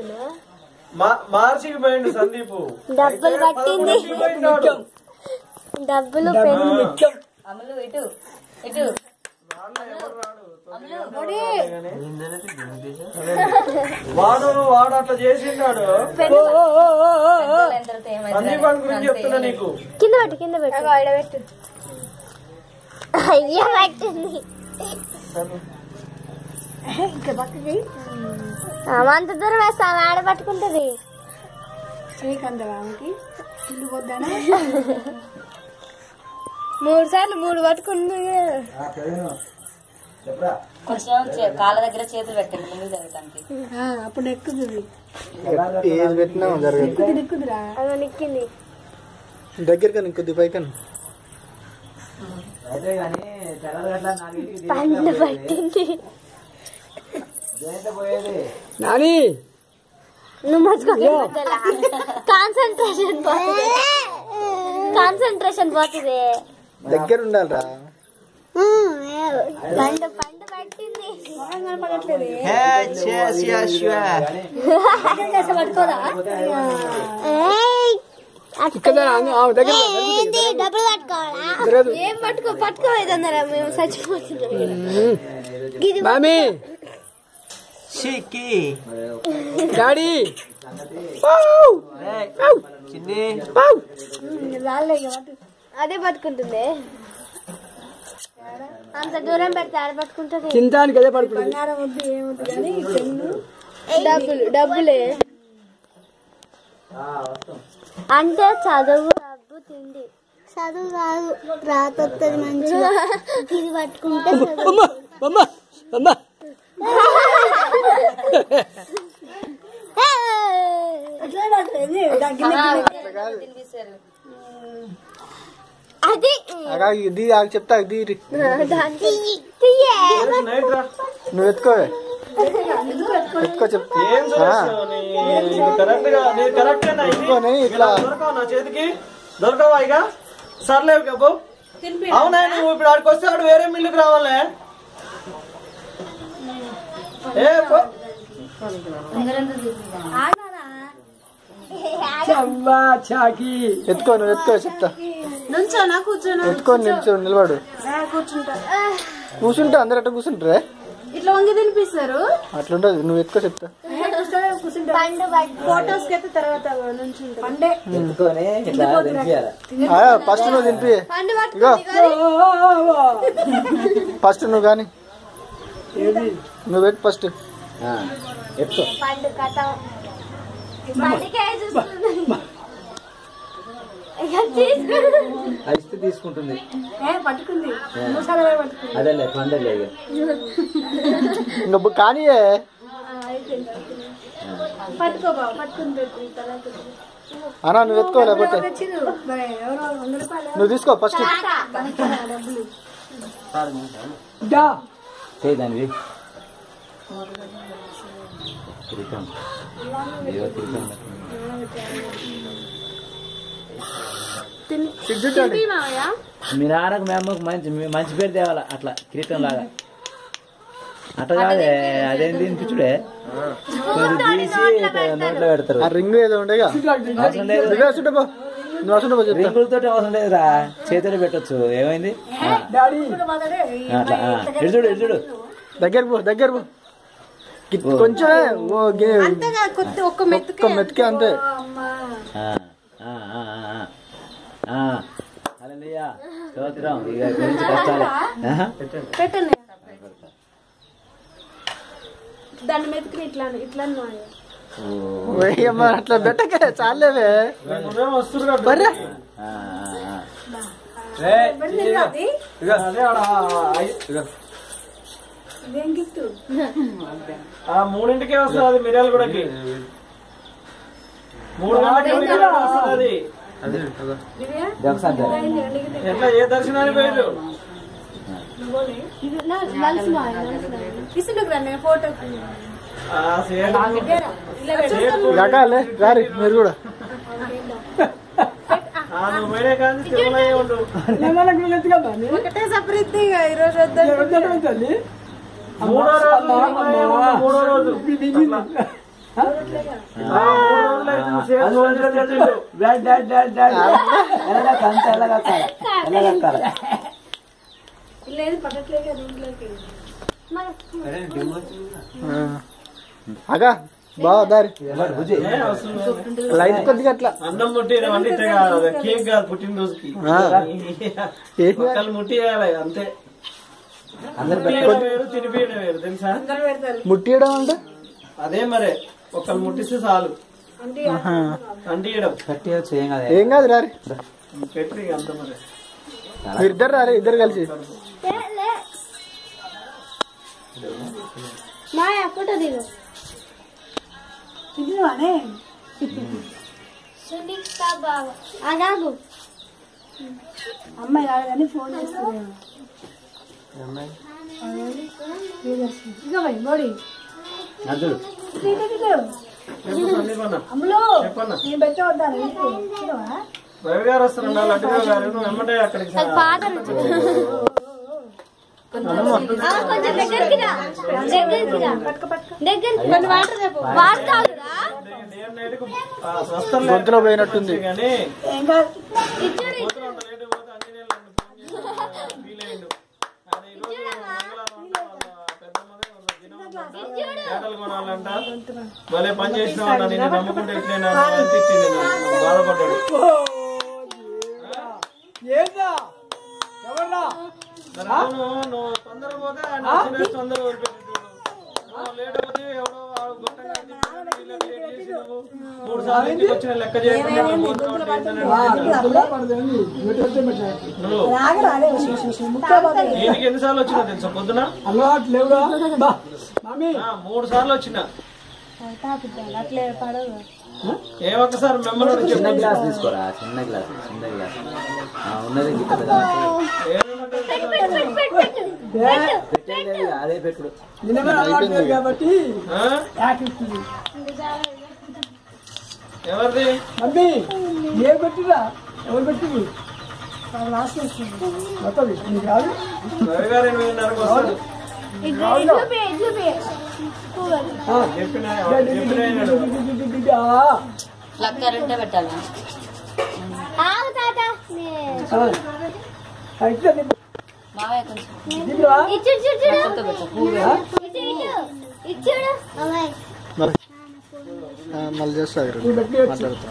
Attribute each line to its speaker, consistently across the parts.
Speaker 1: చెప్తున్నావా
Speaker 2: మా- మార్చికి పోయిండు సందీప్
Speaker 1: డబ్బులు పట్టింది
Speaker 2: పోయినాడు.
Speaker 1: డబ్బులు పెన్
Speaker 3: అమలు ఇటు ఇటు
Speaker 2: వాడు వాడు అట్లా చేసిండాడు
Speaker 3: ఎంత ఏమైంది
Speaker 2: సందీప్ అని గురించి చెప్తున్నా నీకు
Speaker 1: కింద పెట్టు కింద పెట్టు పెట్టు అయ్యా పట్టింది ఆమె అంత దూరం వేస్తా ఆమె ఆడ పట్టుకుంటది మూడు సార్లు మూడు పట్టుకుంది
Speaker 3: కొంచెం చే- కాళ్ళ దగ్గర చేతులు పెట్టండి ముందు జరగటానికి
Speaker 4: అప్పుడు ఎక్కుతుంది
Speaker 5: ఏది పెట్టినా జరగదు
Speaker 4: ఎక్కుదురా
Speaker 1: ఆమె నిక్కింది
Speaker 5: దగ్గరగా ఇంకొద్ది పైకన్
Speaker 6: అయితే కానీ తెల్లగట్ల నాలుగింటికి
Speaker 1: పండు పట్టింది
Speaker 6: దేంతో పోయేది
Speaker 5: నాని
Speaker 1: నువ్వు మర్చిపోక కాన్సన్ట్రేషన్ పోతుంది కాన్సన్ట్రేషన్ పోతుంది
Speaker 5: దగ్గర ఉండాలిరా
Speaker 1: పండు పండు పట్టింది ఏయ్,
Speaker 5: ఇక్కడ ఆమె దగ్గర
Speaker 1: ఏంది డబ్బులు పట్టుకోవాలా ఏం పట్టుకో పట్టుకోలేదన్నారా మేము చచ్చిపోతున్నాం ఇది
Speaker 5: మామీ
Speaker 6: షిక్కి
Speaker 5: డాడీ
Speaker 6: చిన్ని
Speaker 1: అదే పట్టుకుంటుంది అంత దూరం పెడితే ఆడ పట్టుకుంటుంది
Speaker 5: చింతానికి అదే పడుకుంటుంది
Speaker 4: బంగారం వద్దు ఏమొద్దు కానీ పెన్ను
Speaker 1: డబ్బులు డబ్బులే అంటే చదువు డబ్బు తిండి చదువు కాదు రాత వస్తుంది మంచిగా ఇది పట్టుకుంటే చదువు.
Speaker 5: అమ్మ అమ్మ
Speaker 3: తినిపిస్తారు
Speaker 1: అది
Speaker 5: అగా ఇది ఆగి చెప్తా ఇది ఇరి.
Speaker 1: దానికి తీయే.
Speaker 2: నైట్ రా
Speaker 5: నువ్వు ఎత్తుకోవే ఎత్తుకో చెప్తా
Speaker 2: ఏం చేస్తావు నీ- ఇది కరెక్ట్ గా నీ కరెక్ట్
Speaker 5: ఎత్తుకొని ఇట్లా
Speaker 2: దొరకవు నా చేతికి దొరకవా ఇక సర్లేవు కప్పు అవునా నువ్వు ఇప్పుడు ఆడికి వస్తే ఆడు వేరే మిల్లుకి రావాలే ఏ పో.
Speaker 5: ఎత్తుకో నువ్వు ఎత్తుకో చెప్తా
Speaker 4: నుంచోనా కూర్చోనా
Speaker 5: ఎత్తుకొని నిల్చో నిలబడు
Speaker 4: కూర్చుంటా
Speaker 5: కూర్చుంటే అందరు అట్లా కూర్చుంటారే
Speaker 4: ఇట్లా వంగి తినిపిస్తారు
Speaker 5: అట్లుంటది నువ్వు ఎత్తుకో చెప్తా
Speaker 4: కూర్చుంటా
Speaker 1: పండు పట్టు
Speaker 4: ఫోటోస్ కి అయితే తర్వాత నుంచి పండే
Speaker 6: ఎత్తుకొని ఇట్లా దింపియాల
Speaker 5: ఫస్ట్ నువ్వు తినిపి
Speaker 1: పండు
Speaker 5: ఇగో
Speaker 1: పట్టుకుంది
Speaker 5: ఫస్ట్ నువ్వు కానీ నువ్వు పెట్టు ఫస్ట్
Speaker 6: ఎత్తుకో
Speaker 1: పండు కథ పండుకే చూస్తుంది ఇక తీసుకో.
Speaker 6: అరిస్తే తీసుకుంటుంది
Speaker 4: ఏ పట్టుకుంది మూసాలే పట్టుకుంది
Speaker 6: అదేలే పండలే ఇక
Speaker 5: ఇంకా కానీయే
Speaker 4: పట్టుకో బావ పట్టుకుని పెట్టు తర్వాత
Speaker 5: అన్నా నువ్వు ఎత్తుకో లేకపోతే
Speaker 4: వచ్చింది మరి ఎవరో వంద రూపాయలు
Speaker 5: నువ్వు తీసుకో ఫస్ట్
Speaker 4: డబ్బులు
Speaker 6: చేయి దానివి త్రికం ఏదో త్రికం మీ నాన్నకు మీ అమ్మకు మంచి మీ- మంచి పేరు తేవాల అట్లా కిరీటం లాగా అట్లా కాదే అదేం తినిపించుడే కొంచెం తీసి నోట్లో పెడతారు
Speaker 5: ఆ రింగ్ ఏదో ఉండేగా
Speaker 6: అవసరం లేదు
Speaker 5: నువ్వే వస్తుంటే పో నువ్వు వస్తుంటే పో చెప్తా
Speaker 6: రింగులతో అవసరం లేదురా చేతిలో పెట్టొచ్చు ఏమైంది ఆ. అట్లా ఆ. ఇటు చూడు ఇటు చూడు
Speaker 5: దగ్గర పో దగ్గర పో గి- కొంచెమే ఓ గి-
Speaker 4: కొద్ది ఒక్క
Speaker 5: ఒక్క మెతికే అంతే
Speaker 6: ఆ, ఆ, ఆ, ఆ, ఆ. ఆ. హల్లెలూయా. స్తోత్రం ఇక గురించి కష్టాలు ఆహా.
Speaker 4: పెట్టండి దాన్ని మెతుకుని ఇట్లా ఇట్లా అన్నమాట.
Speaker 5: వేయమ్మా అట్లా పెట్టకే చాలేవే
Speaker 2: ఉదయం వస్తురు కదా.
Speaker 5: బర్రె
Speaker 6: ఆ, ఆ, ఆ.
Speaker 4: పెడితే అది
Speaker 2: ఇక అదే ఆడ ఐ- ఇక.
Speaker 4: ఇదేం గిఫ్ట్
Speaker 2: ఆ మూడింటికే వస్తుంది అది మిర్యాల గుడకి మూడు గంటలకి మిర్యాల గూడ వస్తుంది అది
Speaker 6: ఇది ఒకసారి జర.
Speaker 2: ఎట్లా ఏ దర్శనానికి పోయారు
Speaker 4: తీసుకుంటురా నేను ఫోటో
Speaker 2: ఆ సేటు
Speaker 5: రకాలే రారి మీరు కూడా
Speaker 2: ఆ నువ్వు పోయినా కానీ శివలయ్య ఉండు
Speaker 4: ఒకటే సపరీత్ ఇక ఈరోజు వద్దంటే
Speaker 2: మూడో రోజు శివలయ్య ఉండు, మూడో రోజు అట్లా.
Speaker 6: డాడ్ డాడ్ డాడ్ డాడ్ ఎలాగ అంత ఎలాగ ఎలాగ
Speaker 4: లేదు పట్టట్లేదు రూమ్లోకి
Speaker 5: అగా బాగా దారి
Speaker 6: బుజ్జి
Speaker 5: లైట్ కొద్దిగా అట్లా
Speaker 2: అన్నం ముట్టియడం అంటే ఇట్లా కాదు అది కేక్ కాదు పుట్టినరోజుకి
Speaker 5: ఆ. ఏం కాదు.
Speaker 2: ఒక్కళ్ళు ముట్టియాలి అంతే
Speaker 6: అందరు
Speaker 2: ముట్టియడం వేరు తినిపియడం వేరు తెలుసా
Speaker 5: ముట్టియడం అంటే
Speaker 2: అదే మరే ఒకళ్ళు ముట్టిస్తే చాలు
Speaker 5: ఆహా.
Speaker 2: అంటియడం
Speaker 6: కట్టేయచ్చు ఏం కాదు
Speaker 5: ఏం కాదు రారి
Speaker 2: పెట్టి అంత మరి
Speaker 5: ఇద్దరు రారి ఇద్దరు కలిసి
Speaker 1: మా ఫోటో దిగు
Speaker 4: తిన్నావానే
Speaker 1: సునీత బాబా అదాగు
Speaker 4: అమ్మాయి కాదు కానీ ఫోన్ చేస్తున్నాను ఇక పోయి మోడీ
Speaker 6: అర్జుడు
Speaker 4: తింటే తింటే
Speaker 2: సందీపన్న
Speaker 4: అమ్ములు
Speaker 2: చెప్పన్న
Speaker 4: నేను పెట్టే వద్దాను తినవా
Speaker 2: రవి గారు వస్తారన్నా లడ్డు గారు నువ్వు వెంబడే అక్కడికి రా.
Speaker 1: పాత రుచి ఆ, కొంచెం దగ్గరికి రా దగ్గరికి రా దగ్గరికి కొన్ని వాటర్ చెప్పు వాటర్ తాగురా
Speaker 2: డే అండ్ నైట్ కు, ఆ, స్వస్థం
Speaker 5: గొంతులో పోయినట్టుంది
Speaker 2: కానీ
Speaker 4: ఏం కాదు
Speaker 1: ఇచ్చుడు
Speaker 2: పోతున్నా అంత లేట్ పోతే అన్ని నెలలు ఫీల్ అయ్యిండు ఆయన ఈ రోజు మంగళవారం అంట వాళ్ళ పెద్దమ్మదే వాళ్ళ దినం ఉందంట. చేటలు కొనాలంట భలే పని చేసినావు నేను నమ్ముకుంటే ఎట్లయినా అని తిట్టింది నన్ను. బాధపడ్డాడు
Speaker 5: ఏందా ఎవర్రా
Speaker 2: మరి అవును నువ్వు తొందర పోతే ఆయన వచ్చిన తొందర వదిలిపెట్టిండు. నువ్వు లేట్ పోతే ఎవడో వాడు గొట్టంగా తిట్టినాడు, వీళ్ళకి లేట్ చేసినావు. మూడు సార్లు ఇంటికి వచ్చిన లెక్క చేయకుండా పోతున్నావు అంటే ఏంటని నువ్వు
Speaker 4: రాగరా అదే ముఖ్య పోతుంది
Speaker 2: ఈయనకి ఎన్నిసార్లు వచ్చినా తెలుసా పొద్దున
Speaker 5: అలవాటు లేవురా బా మామీ
Speaker 2: ఆ, మూడు సార్లు వచ్చిన
Speaker 1: అట్లే పడదు
Speaker 2: ఏ ఒక్కసారి మిమ్మల్ని
Speaker 6: చిన్న
Speaker 2: చెప్పు
Speaker 6: గ్లాస్ తీసుకోరా చిన్న గ్లాస్ చిన్న గ్లాస్ ఆ, ఉన్నది గిట్ట పెద్ద
Speaker 2: ఏమన్నట్టు
Speaker 6: పెట్టలేదు అదే పెట్టుడు
Speaker 5: కాబట్టి
Speaker 2: ఆ? ఎవరిది
Speaker 5: మమ్మీ ఏం పెట్టిరా ఎవరు పెట్టింది మొత్తం నీకు రాదు
Speaker 2: రవి గారు ఎనిమిదిన్నరకు వస్తాడు
Speaker 1: చూపి చూపి
Speaker 2: చెప్పిన చెప్పిన అయినాడు.
Speaker 3: లక్క రెండే పెట్టాలి
Speaker 1: ఆగు తాత
Speaker 5: అయితే
Speaker 3: మావయ్య కొంచెం
Speaker 1: ఇచ్చు ఇచ్చు ఇచ్చు
Speaker 3: కొత్త పెట్టు పువ్వు
Speaker 1: ఇచ్చు ఇచ్చు ఇచ్చుడు అమ్మాయి
Speaker 5: మళ్ళీ చేస్తారు మాట్లాడతా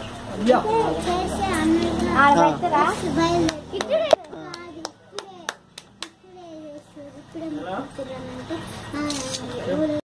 Speaker 1: ఆడబెట్టరా ఇచ్చుడు
Speaker 2: ఎలా?